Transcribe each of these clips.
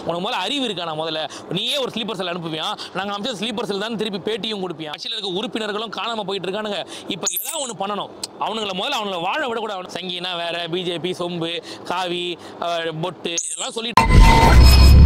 உனக்கு முதல்ல அறிவு இருக்கா நான் முதல்ல நீயே ஒரு ஸ்லீப்பர் செல் அனுப்புவியா நாங்கள் அமைச்ச ஸ்லீப்பர் செல் தான் திருப்பி பேட்டியும் கொடுப்பியா கட்சியில் இருக்க உறுப்பினர்களும் காணாம போயிட்டு இருக்கானுங்க இப்போ ஏதாவது ஒன்று பண்ணணும் அவனுங்களை முதல்ல அவங்கள வாழ விடக்கூடாது சங்கினா வேற பிஜேபி சொம்பு காவி அஹ், பொட்டு இதெல்லாம் சொல்லிட்டு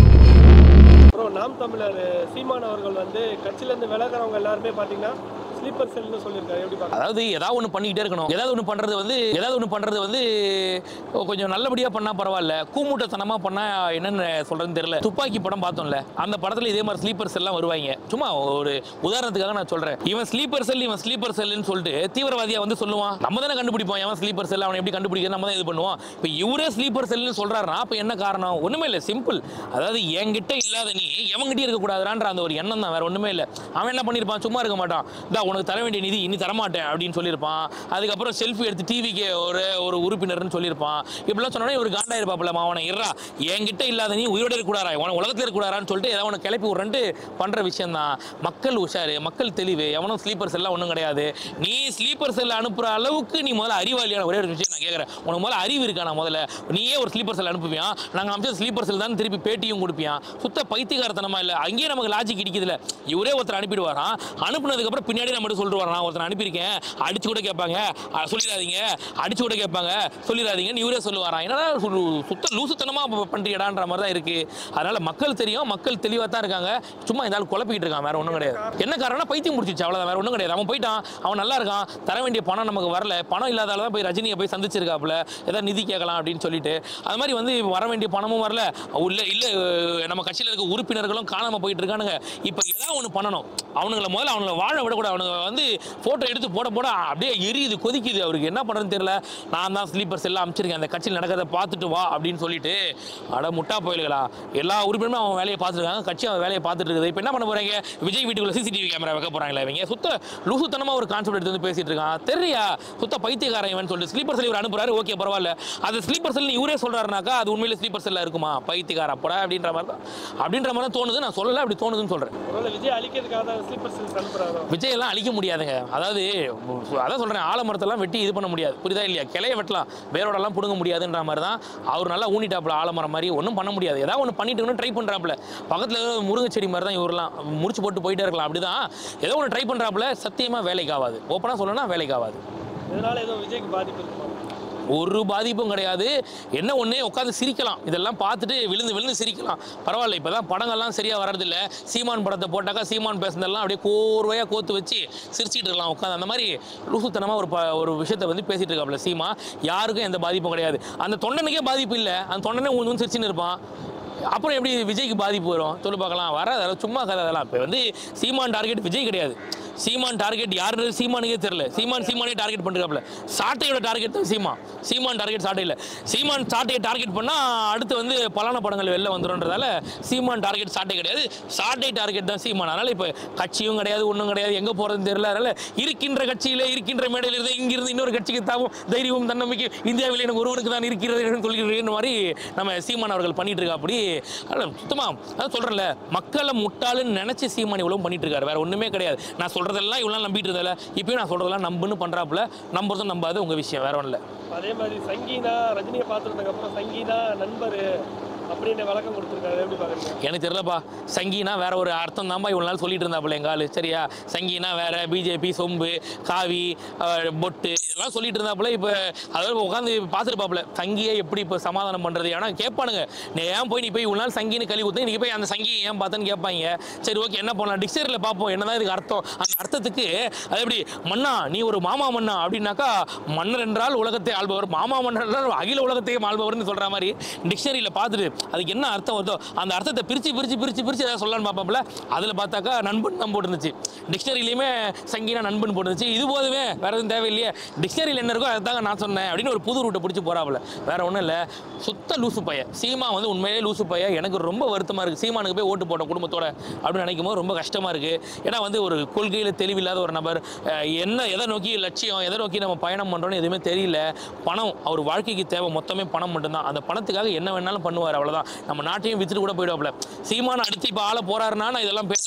அப்புறம் நாம் தமிழர் சீமான் அவர்கள் வந்து கட்சியிலேருந்து விலகிறவங்க எல்லாருமே பார்த்தீங்கன்னா ஸ்லீப்பர் செல்னு சொல்லியிருக்காரு எப்படி பார்க்க அதாவது ஏதாவது ஒன்று பண்ணிக்கிட்டே இருக்கணும் ஏதாவது ஒன்று பண்ணுறது வந்து ஏதாவது ஒன்று பண்ணுறது வந்து கொஞ்சம் நல்லபடியாக பண்ணால் பரவாயில்ல கூமுட்டத்தனமாக பண்ணால் என்னென்னு சொல்கிறதுன்னு தெரியல துப்பாக்கி படம் பார்த்தோம்ல அந்த படத்தில் இதே மாதிரி ஸ்லீப்பர் எல்லாம் வருவாங்க சும்மா ஒரு உதாரணத்துக்காக நான் சொல்கிறேன் இவன் ஸ்லீப்பர் செல் இவன் ஸ்லீப்பர் செல்லுன்னு சொல்லிட்டு தீவிரவாதியாக வந்து சொல்லுவான் நம்ம தானே கண்டுபிடிப்போம் அவன் ஸ்லீப்பர் செல் அவனை எப்படி கண்டுபிடிக்கிறது நம்ம தான் இது பண்ணுவோம் இப்போ இவரே ஸ்லீப்பர் செல்லுன்னு சொல்கிறாருன்னா அப்போ என்ன காரணம் ஒன்றுமே இல்லை சிம்பிள் அதாவது என்கிட்ட இல்லாத நீ எவங்கிட்டயும் இருக்கக்கூடாதுன்ற அந்த ஒரு எண்ணம் தான் வேற ஒன்றுமே இல்லை அவன் என்ன பண்ணியிருப்பான் சும்மா இருக்க மாட்டான் இந்தா உனக்கு தர வேண்டிய நிதி இனி தரமாட்டேன் அப்படின்னு சொல்லியிருப்பான் அதுக்கப்புறம் செல்ஃபி எடுத்து டிவிக்கு ஒரு ஒரு உறுப்பினர்னு சொல்லியிருப்பான் இப்படிலாம் சொன்னோன்னே இவர் காண்டா இருப்பாப்புல அவனை இறா என்கிட்ட இல்லாத நீ உயிரோட இருக்கக்கூடாரா உன உலகத்தில் இருக்கக்கூடாரான்னு சொல்லிட்டு ஏதாவது உனக்கு கிளப்பி விட்றன்ட்டு பண்ணுற விஷயம் தான் மக்கள் உஷாரு மக்கள் தெளிவு எவனும் ஸ்லீப்பர் செல்லாம் ஒன்றும் கிடையாது நீ ஸ்லீப்பர் செல் அனுப்புகிற அளவுக்கு நீ முதல்ல அறிவாளியான ஒரே ஒரு விஷயம் நான் கேட்குறேன் உனக்கு முதல்ல அறிவு இருக்கா நான் முதல்ல நீயே ஒரு ஸ்லீப்பர் செல் அனுப்புவியா நாங்கள் அமைச்ச ஸ்லீப்பர் செல் தான் திருப்பி பேட்டியும் கொடுப்பியா சுத்த பைத்தியகாரத்தனமா இல்லை அங்கேயே நமக்கு லாஜிக் இடிக்குதுல இவரே ஒருத்தர் அனுப்பிடுவாராம் அனுப்புனதுக்கு அப்புறம் பின்னாடி நம்ம மட்டும் சொல்லிட்டு வரான் ஒருத்தர் அனுப்பியிருக்கேன் அடிச்சு கூட கேட்பாங்க அ, சொல்லிடாதீங்க அடிச்சு கூட கேட்பாங்க சொல்லிடாதீங்கன்னு இவரே சொல்லுவாராம் என்னடா சு- சுத்த லூசுத்தனமா ப- பண்றியடான்ற மாதிரி தான் இருக்கு அதனால மக்கள் தெரியும் மக்கள் தெளிவாக தான் இருக்காங்க சும்மா இந்த ஆள் குழப்பிக்கிட்டு இருக்கான் வேற ஒன்றும் கிடையாது என்ன காரணம்னா பைத்தியம் முடிச்சிச்சு அவ்வளோதான் வேற ஒன்றும் கிடையாது அவன் போயிட்டான் அவன் நல்லா இருக்கான் தர வேண்டிய பணம் நமக்கு வரல பணம் இல்லாதால தான் போய் ரஜினியை போய் சந்திச்சிருக்காப்புல ஏதாவது நிதி கேட்கலாம் அப்படின்னு சொல்லிட்டு அது மாதிரி வந்து வர வேண்டிய பணமும் வரல உள்ள இல்லை நம்ம கட்சியில் இருக்க உறுப்பினர்களும் காணாம போயிட்டு இருக்கானுங்க இப்போ ஏதாவது ஒன்று பண்ணணும் அவனுங்களை முதல்ல அவனுங்களை வாழ விடக்கூடாது அவனுங்க வந்து ஃபோட்டோ எடுத்து போட போட அப்படியே எரியுது கொதிக்குது அவருக்கு என்ன பண்ணுறதுன்னு தெரியல நான் தான் ஸ்லீப்பர்ஸ் எல்லாம் அமைச்சிருக்கேன் அந்த கட்சியில் நடக்கிறத பார்த்துட்டு வா அப்படின்னு சொல்லிட்டு அட முட்டா போயிலுங்களா எல்லா உறுப்பினரும் அவன் வேலையை பார்த்துருக்காங்க கட்சி அவன் வேலையை பார்த்துட்டு இருக்குது இப்போ என்ன பண்ண போறாங்க விஜய் வீட்டுக்குள்ள சிசிடிவி கேமரா வைக்க போறாங்களா இவங்க சுத்த லூசுத்தனமா ஒரு கான்செப்ட் எடுத்து வந்து பேசிட்டு இருக்கான் தெரியா சுத்த பைத்தியக்காரன் இவன் சொல்லிட்டு ஸ்லீப்பர் செல் இவர் அனுப்புறாரு ஓகே பரவாயில்ல அது ஸ்லீப்பர் செல் இவரே சொல்றாருனாக்கா அது உண்மையிலே ஸ்லீப்பர் செல்லா இருக்குமா பைத்தியக்கார அப்படா அப்படின்ற மாதிரி தான் அப்படின்ற மாதிரி தான் தோணுது நான் சொல்லல அப்படி தோணுதுன்னு சொல்றேன் ஒருவேளை விஜய் அழிக்கிறதுக்காக தான் ஸ்லீப்பர் செல்ஸ் அனுப்புறாரோ விஜய் எல்லாம் அழிக்க முடியாதுங்க அதாவது அதான் சொல்றேன் ஆலமரத்தெல்லாம் வெட்டி இது பண்ண முடியாது புரியுதா இல்லையா கிளைய வெட்டலாம் வேரோடலாம் பிடுங்க முடியாதுன்ற மாதிரி தான் அவர் நல்லா ஊனிட்டாப்புல ஆலமரம் மாதிரி ஒன்றும் பண்ண முடியாது ஏதாவது ஒன்று பண்ணிட்டு ட்ரை பண்றாப்புல பக்கத்தில் ஏதோ முருங்கை செடி மாதிரி தான் இவரெல்லாம் முடிச்சு போட்டு போயிட்டே இருக்கலாம் அப்படிதான் ஏதோ ஒன்று ட்ரை பண்றாப்புல சத்தியமா வேலைக்கு ஆகாது ஓப்பனாக சொல்லணும்னா வேலைக்கு ஆகாது இதனால ஏதோ விஜய்க்கு பாதிப்பு இருக்குமா ஒரு பாதிப்பும் கிடையாது என்ன ஒன்று உட்காந்து சிரிக்கலாம் இதெல்லாம் பார்த்துட்டு விழுந்து விழுந்து சிரிக்கலாம் பரவாயில்ல இப்போ தான் படங்கள்லாம் சரியாக வர்றதில்ல சீமான் படத்தை போட்டாக்கா சீமான் பேசுனதெல்லாம் அப்படியே கோர்வையாக கோத்து வச்சு சிரிச்சிட்டு இருக்கலாம் உட்காந்து அந்த மாதிரி லூசுத்தனமாக ஒரு ப ஒரு விஷயத்தை வந்து பேசிட்டு இருக்காப்புல சீமா யாருக்கும் எந்த பாதிப்பும் கிடையாது அந்த தொண்டனுக்கே பாதிப்பு இல்லை அந்த தொண்டனே உந்து வந்து சிரிச்சுன்னு இருப்பான் அப்புறம் எப்படி விஜய்க்கு பாதிப்பு வரும் சொல்லி பார்க்கலாம் வராது அதெல்லாம் சும்மா கதை அதெல்லாம் இப்போ வந்து சீமான் டார்கெட் விஜய் கிடையாது சீமான் டார்கெட் யாருன்னு சீமானுக்கே தெரியல சீமான் சீமானே டார்கெட் பண்ணிருக்காப்ல சாட்டையோட டார்கெட் தான் சீமான் சீமான் டார்கெட் சாட்டை இல்லை சீமான் சாட்டையை டார்கெட் பண்ணால் அடுத்து வந்து பலான படங்கள் வெளில வந்துடும்ன்றதால சீமான் டார்கெட் சாட்டை கிடையாது சாட்டை டார்கெட் தான் சீமான் அதனால் இப்போ கட்சியும் கிடையாது ஒன்றும் கிடையாது எங்கே போகிறதுன்னு தெரியல அதனால் இருக்கின்ற கட்சியில் இருக்கின்ற மேடையில் இருந்து இங்கிருந்து இன்னொரு கட்சிக்கு தாவும் தைரியமும் தன்னம்பிக்கை இந்தியாவில் எனக்கு ஒருவனுக்கு தான் இருக்கிறது சொல்லிக்கிறேன் மாதிரி நம்ம சீமான் அவர்கள் பண்ணிட்டு இருக்கா அப்படி அதனால் சுத்தமாக அதான் சொல்கிறேன்ல மக்களை முட்டாளுன்னு நினச்சி சீமான் இவ்வளோ பண்ணிட்டு இருக்காரு வேற ஒன்றுமே கிடையாது நான் சொல்கிறதெல்லாம் இவ்வளோ நம்பிட்டு இருந்ததில்ல இப்பயும் நான் சொல்கிறதெல்லாம் நம்புன்னு பண்ணுறாப்புல நம்புறதும் நம்பாது உங்கள் விஷயம் வேற ஒன்றும் இல்லை அதே மாதிரி சங்கீனா ரஜினியை பார்த்துருந்ததுக்கு அப்புறம் சங்கீனா நண்பர் அப்படின்ற விளக்கம் கொடுத்துருக்காரு எப்படி பாக்குறீங்க எனக்கு தெரியலப்பா சங்கினா வேற ஒரு அர்த்தம் தான்ப்பா இவ்வளோ நாள் சொல்லிட்டு இருந்தாப்புல எங்க ஆளு சரியா சங்கினா வேற பிஜேபி சொம்பு காவி அஹ், பொட்டு இதெல்லாம் சொல்லிட்டு இருந்தாப்புல இப்போ அதாவது உட்காந்து பார்த்துருப்பாப்புல சங்கியை எப்படி இப்போ சமாதானம் பண்ணுறது ஏன்னா கேட்பானுங்க நீ ஏன் போய் நீ போய் இவ்வளோ நாள் சங்கின்னு கழி ஊற்றி நீ போய் அந்த சங்கியை ஏன் பார்த்தேன்னு கேட்பாங்க சரி ஓகே என்ன பண்ணலாம் டிக்ஷனரியில் பார்ப்போம் என்னதான் இதுக்கு அர்த்தம் அந்த அர்த்தத்துக்கு அது எப்படி மன்னா நீ ஒரு மாமா மன்னா அப்படின்னாக்கா மன்னர் என்றால் உலகத்தை ஆள்பவர் மாமா மன்னர் என்றால் அகில உலகத்தையும் ஆள்பவர்னு சொல்ற மாதிரி டிக்ஷனரியில் பார்த்துட்டு அதுக்கு என்ன அர்த்தம் வருதோ அந்த அர்த்தத்தை பிரித்து பிரித்து பிரித்து பிரித்து ஏதாவது சொல்லலாம்னு பார்ப்பாப்புல அதில் பார்த்தாக்கா நண்பன் தான் போட்டுருந்துச்சு டிக்ஷனரிலையுமே சங்கீனா நண்பன் போட்டுருந்துச்சு இது போதுமே வேற எதுவும் தேவையில்லையே டிக்ஷனரியில் என்ன இருக்கோ அதுதாங்க நான் சொன்னேன் அப்படின்னு ஒரு புது ரூட்டை பிடிச்சி போறாப்புல வேற ஒன்றும் இல்லை சுத்த லூசு பையன் சீமா வந்து உண்மையிலே லூசு பையன் எனக்கு ரொம்ப வருத்தமாக இருக்குது சீமானுக்கு போய் ஓட்டு போட்ட குடும்பத்தோட அப்படின்னு நினைக்கும் போது ரொம்ப கஷ்டமாக இருக்குது ஏன்னா வந்து ஒரு கொள்கையில் தெளிவில்லாத ஒரு நபர் அஹ், என்ன எதை நோக்கி லட்சியம் எதை நோக்கி நம்ம பயணம் பண்ணுறோன்னு எதுவுமே தெரியல பணம் அவர் வாழ்க்கைக்கு தேவை மொத்தமே பணம் மட்டும்தான் அந்த பணத்துக்காக என்ன வேணாலும் பண்ணுவார் அவ்வளோதான் நம்ம நாட்டையும் வித்துட்டு கூட போயிடுவாப்புல சீமான அடுத்து இப்போ ஆள போறாருன்னா நான் இதெல்லாம் பேசலாம்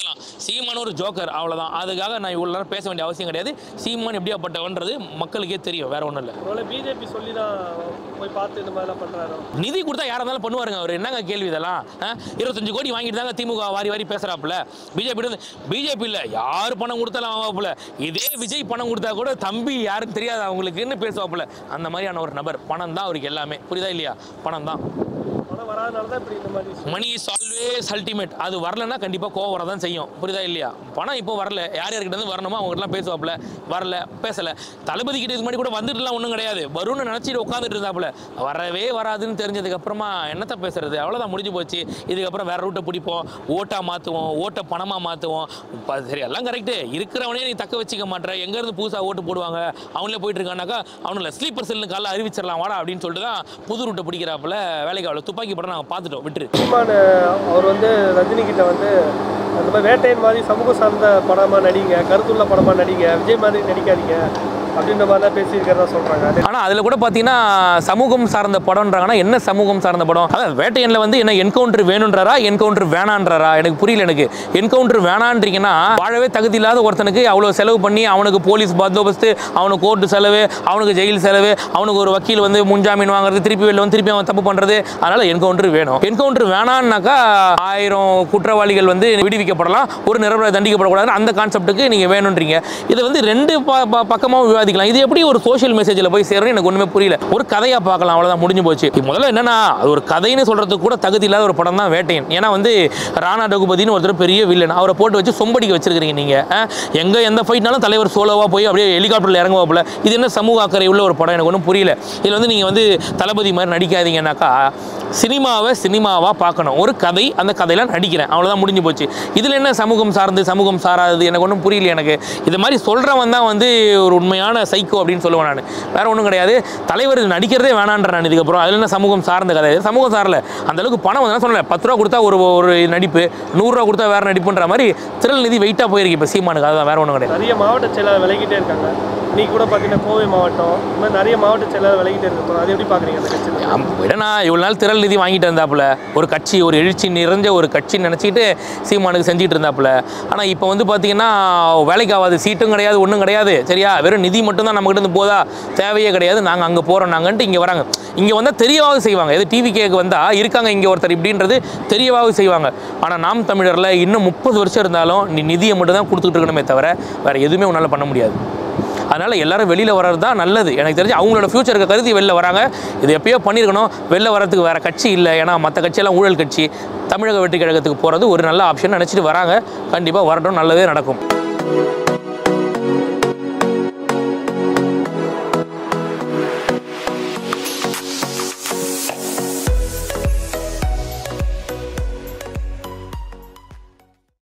சீமான் ஒரு ஜோக்கர் அவ்வளவுதான் அதுக்காக நான் இவ்வளவு நேரம் பேச வேண்டிய அவசியம் கிடையாது சீமான் எப்படியாப்பட்டவன்றது மக்களுக்கே தெரியும் வேற ஒண்ணும் இல்லை ஒருவேளை பிஜேபி சொல்லி தான் போய் பார்த்து இந்த மாதிரிலாம் பண்ணுறாரோ நிதி கொடுத்தா யாரா இருந்தாலும் பண்ணுவாருங்க அவர் என்னங்க கேள்வி இதெல்லாம் ஆ? இருபத்தஞ்சு கோடி வாங்கிட்டு தாங்க திமுக வாரி வாரி பேசுறாப்புல பிஜேபி பிஜேபி இல்ல யார் பணம் கொடுத்தாலும் ஆவாப்புல இதே விஜய் பணம் கொடுத்தா கூட தம்பி யாருக்கு தெரியாது அவங்களுக்குன்னு பேசுவாப்புல அந்த மாதிரியான ஒரு நபர் பணம் தான் அவருக்கு எல்லாமே புரியுதா இல்லையா பணம் தான் பணம் வராதனால தான் இப்படி இந்த மாதிரி மணி இஸ் ஆல்வேஸ் அல்டிமேட் அது வரலன்னா கண்டிப்பாக கோவம் வர தான் செய்யும் புரியுதா இல்லையா பணம் இப்போ வரல யார் யார்கிட்ட இருந்து வரணுமோ அவங்ககிட்டலாம் பேசுவாப்புல வரல பேசல தளபதி கிட்ட இது முன்னாடி கூட வந்துட்டுலாம் ஒன்றும் கிடையாது வரும்னு நினச்சிட்டு உட்காந்துட்டு இருந்தாப்புல வரவே வராதுன்னு தெரிஞ்சதுக்கு அப்புறமா என்னத்த பேசுறது அவ்வளோதான் முடிஞ்சு போச்சு இதுக்கப்புறம் வேற ரூட்டை பிடிப்போம் ஓட்டா மாற்றுவோம் ஓட்டை பணமாக மாற்றுவோம் சரி எல்லாம் கரெக்டு இருக்கிறவனே நீ தக்க வச்சுக்க மாட்டேற எங்கேருந்து புதுசாக ஓட்டு போடுவாங்க அவங்களே போயிட்டு இருக்கானாக்கா அவனில் ஸ்லீப்பர் செல்னு காலைல அறிவிச்சிடலாம் வாடா அப்படின்னு சொல்லிட்டு தான் புது ரூட்டை பிடிக்கிறாப்புல வேலைக்கு அவ்வளோ துப்பாக்கி படம் நாங்கள் பார்த்துட்டோம் விட்டுரு சீமான் அவர் வந்து ரஜினி கிட்ட வந்து அந்த மாதிரி வேட்டையன் மாதிரி சமூக சார்ந்த படமாக நடிங்க கருத்துள்ள படமாக நடிங்க விஜய் மாதிரி நடிக்காதீங்க அப்படின்ற மாதிரிலாம் பேசியிருக்கிறதா சொல்கிறாங்க அது ஆனால் அதில் கூட பார்த்தீங்கன்னா சமூகம் சார்ந்த படம்ன்றாங்கன்னா என்ன சமூகம் சார்ந்த படம் அதான் வேட்டையனில் வந்து என்ன என்கவுண்டர் வேணுன்றாரா என்கவுண்டர் வேணான்றாரா எனக்கு புரியல எனக்கு என்கவுண்டர் வேணான்றீங்கன்னா வாழவே தகுதி இல்லாத ஒருத்தனுக்கு அவ்வளோ செலவு பண்ணி அவனுக்கு போலீஸ் பந்தோபஸ்து அவனுக்கு கோர்ட்டு செலவு அவனுக்கு ஜெயில் செலவு அவனுக்கு ஒரு வக்கீல் வந்து முன்ஜாமீன் வாங்குறது திருப்பி வெளில வந்து திருப்பி அவன் தப்பு பண்ணுறது அதனால் என்கவுண்டர் வேணும் என்கவுண்டர் வேணான்னாக்கா ஆயிரம் குற்றவாளிகள் வந்து விடுவிக்கப்படலாம் ஒரு நிரபராதி தண்டிக்கப்படக்கூடாது அந்த கான்செப்ட்டுக்கு நீங்கள் வேணுன்றீங்க இது வந்து ரெண்டு ப- ப- பக்கமாவும் விவாதிக்கலாம் இது எப்படி ஒரு சோஷியல் மெசேஜில் போய் சேரும் எனக்கு ஒன்றுமே புரியல ஒரு கதையாக பார்க்கலாம் அவ்வளோதான் முடிஞ்சு போச்சு இப்ப முதல்ல என்னன்னா அது ஒரு கதைன்னு சொல்கிறதுக்கு கூட தகுதி இல்லாத ஒரு படம் தான் வேட்டையன் ஏன்னா வந்து ராணா ரகுபதினு ஒருத்தர் பெரிய வில்லன் அவரை போட்டு வச்சு சொம்படிக்க வச்சிருக்கீங்க நீங்கள் எங்கே எந்த ஃபைட்னாலும் தலைவர் சோலோவாக போய் அப்படியே ஹெலிகாப்டரில் இறங்குவாப்புல இது என்ன சமூக அக்கறை உள்ள ஒரு படம் எனக்கு ஒன்றும் புரியல இதில் வந்து நீங்கள் வந்து தளபதி மாதிரி நடிக்காதீங்கன்னாக்கா சினிமாவை சினிமாவாக பார்க்கணும் ஒரு கதை அந்த கதையில நடிக்கிறேன் அவ்வளோதான் முடிஞ்சு போச்சு இதில் என்ன சமூகம் சார்ந்து சமூகம் சாராதது எனக்கு ஒன்றும் புரியல எனக்கு இது மாதிரி சொல்கிறவன் தான் வந்து ஒரு உண்மையான சைக்கோ அப்படின்னு சொல்லுவேன் நான் வேற ஒன்றும் கிடையாது தலைவர் இது நடிக்கிறதே வேணான்ற நான் இதுக்கப்புறம் அதில் என்ன சமூகம் சார்ந்த கதை இது சமூகம் சாரல அந்த அளவுக்கு பணம் வந்து சொன்னல பத்து ரூபா கொடுத்தா ஒரு ஒரு நடிப்பு நூறுரூவா கொடுத்தா வேற நடிப்புன்ற மாதிரி திரள் நிதி வெயிட்டாக போயிருக்கு இப்போ சீமானுக்கு அதுதான் வேற ஒன்றும் கிடையாது நிறைய மாவட்ட செயலாளர் விலகிட்டே இருக்காங்க இன்னைக்கு கூட பார்த்தீங்கன்னா கோவை மாவட்டம் இந்த மாதிரி நிறைய மாவட்ட செயலாளர் விலகிட்டே இருக்க அது எப்படி பார்க்குறீங்க அந்த கட்சியில் ஆம், விடனா இவ்வளோ நாள் திரள் நிதி வாங்கிட்டு இருந்தாப்புல ஒரு கட்சி ஒரு எழுச்சி நிறைஞ்ச ஒரு கட்சின்னு நினச்சிக்கிட்டு சீமானுக்கு செஞ்சுட்டு இருந்தாப்புல ஆனால் இப்போ வந்து பார்த்தீங்கன்னா வேலைக்கு ஆகாது சீட்டும் கிடையாது ஒன்றும் கிடையாது சரியா வெறும் நிதி மட்டும்தான் நம்மகிட்ட இருந்து போதா தேவையே கிடையாது நாங்கள் அங்கே போகிறோம் நாங்கன்ட்டு இங்கே வராங்க இங்கே வந்தால் தெரியவாவது செய்வாங்க எது டிவி கேக்கு வந்தால் இருக்காங்க இங்கே ஒருத்தர் இப்படின்றது தெரியவாவது செய்வாங்க ஆனால் நாம் தமிழரில் இன்னும் முப்பது வருஷம் இருந்தாலும் நீ நிதியை மட்டும் தான் கொடுத்துட்டு இருக்கணுமே தவிர வேறு எதுவுமே உன்னால் பண்ண முடியாது அதனால் எல்லாரும் வெளியில் வர்றது தான் நல்லது எனக்கு தெரிஞ்சு அவங்களோட ஃப்யூச்சருக்கு கருதி வெளில வராங்க இது எப்பயோ பண்ணியிருக்கணும் வெளில வரதுக்கு வேறு கட்சி இல்லை ஏன்னா மற்ற கட்சியெல்லாம் ஊழல் கட்சி தமிழக வெற்றி கழகத்துக்கு போகிறது ஒரு நல்ல ஆப்ஷன் நினச்சிட்டு வராங்க கண்டிப்பாக வரட்டும் நல்லதே நடக்கும்